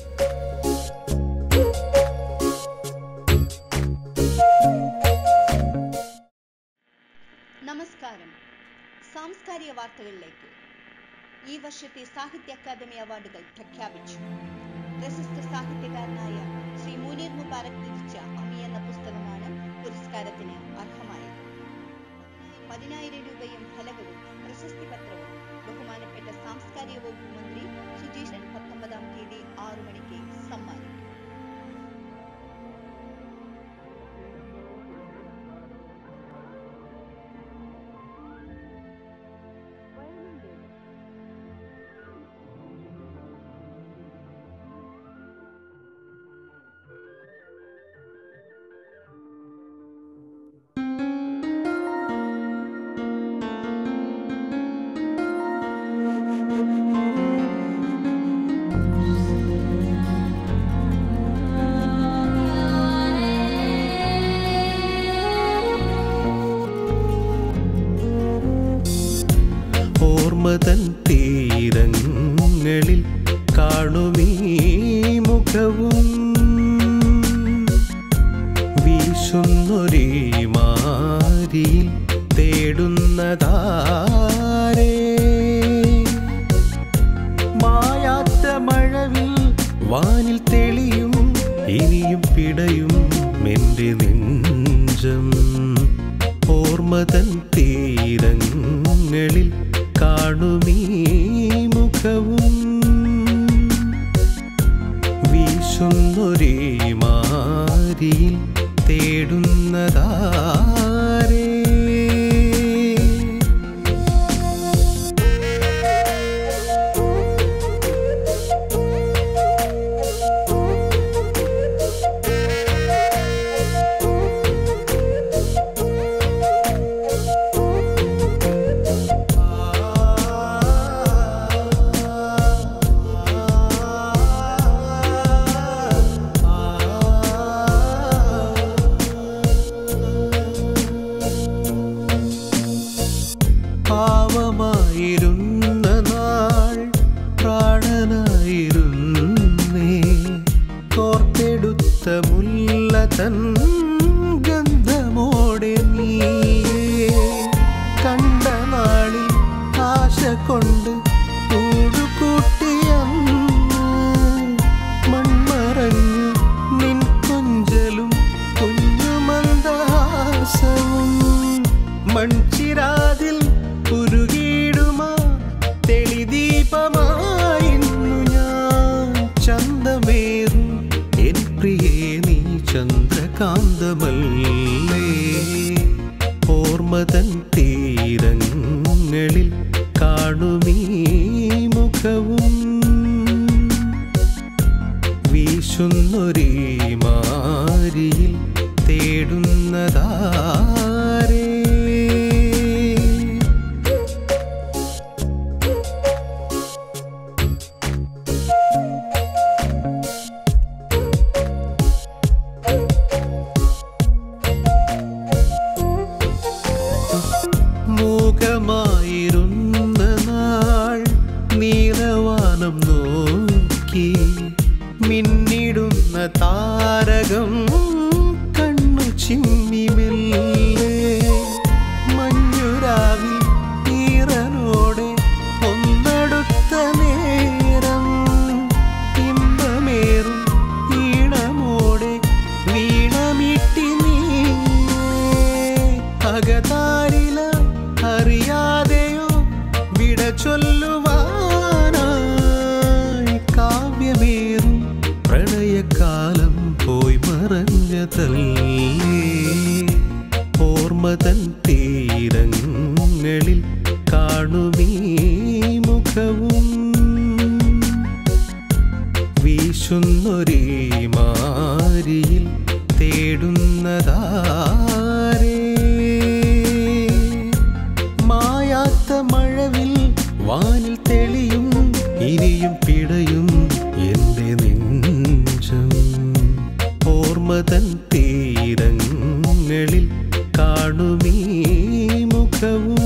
നമസ്കാരം സാംസ്കാരിക വാർത്തകളിലേക്ക് ഈ വർഷത്തെ സാഹിത്യ അക്കാദമി അവാർഡുകൾ പ്രഖ്യാപിച്ചു പ്രശസ്ത സാഹിത്യകാരനായ ശ്രീ മുനീർ മുബാറക് രചിച്ച അമി എന്ന പുസ്തകമാണ് പുരസ്കാരത്തിന് അർഹമായത് പതിനായിരം രൂപയും ഫലകവും പ്രശസ്തി പത്രവും ബഹുമാനപ്പെട്ട സാംസ്കാരിക വകുപ്പ് മന്ത്രി സുജീഷൻ പത്തൊമ്പതാം തീയതി ആറു മണിക്ക് സമ്മാനിക്കും ഓർമ്മതൻ തീരങ്ങളിൽ കാണുമീ മുഖവും വീശുന്നൊരേ മാരിയിൽ തേടുന്നതാരേ മായാത്ത മഴവിൽ വാനിൽ തെളിയും ഇനിയും പിടയും എന്റെ നെഞ്ചം ഓർമ്മതൻ തീരങ്ങളിൽ കാണുമീ മുഖവും വീശുന്നൊരേ മാരിയിൽ തേടുന്നതാരേ പാവമായിരുന്ന നാൾ പ്രാണനായിരുന്നേ കോർത്തെടുത്ത മുല്ല തൻ ഗന്ധമോടെ നീയേ കണ്ട നാളിൽ ആശ കൊണ്ട് കൂടുകൂട്ടിയന്ന് മൺമറഞ്ഞു നിൻ കൊഞ്ചലും കുഞ്ഞുമന്ദഹാസവും മൺചിരാതിൽ ഉരുകിടുമാ തെളിദീപമായിരുന്നു ഞാൻ ചന്തമേറും എൻ പ്രിയേ നീ ചന്ദ്രകാന്തമല്ലേ ഓർമ്മതൻ തീരങ്ങളിൽ കാണുമീ മുഖവും വീശുന്നൊരേ മാരിയിൽ തേടുന്നതാരേ മൂകമായിരുന്ന നാൾ നീലവാനം നോക്കി മിന്നിടുന്ന താരകം കണ്ണു ചിമ്മി മെല്ലെ മഞ്ഞുരാവിൽ ഈറനോടെ ഒന്നടുത്ത നേരം ഇമ്പമേറും ഈണമോടെ വീണമിട്ടി നീ അകതാരില അറിയാതെയോ വിട ചൊല്ലുവാനായി കാവ്യമേറും പ്രണയകാലം പോയി മറഞ്ഞതല്ലേ ഓർമ്മതൻ തീരങ്ങളിൽ കാണുമീ മുഖവും വീശുന്നൊരേ മാരിയിൽ തേടുന്നതാരേ മായാത്ത മഴവിൽ വാനിൽ തെളിയും ഇനിയും പിടയും എന്റെ നെഞ്ചം ഓർമ്മതൻ തീരങ്ങളിൽ കാണുമീ മുഖവും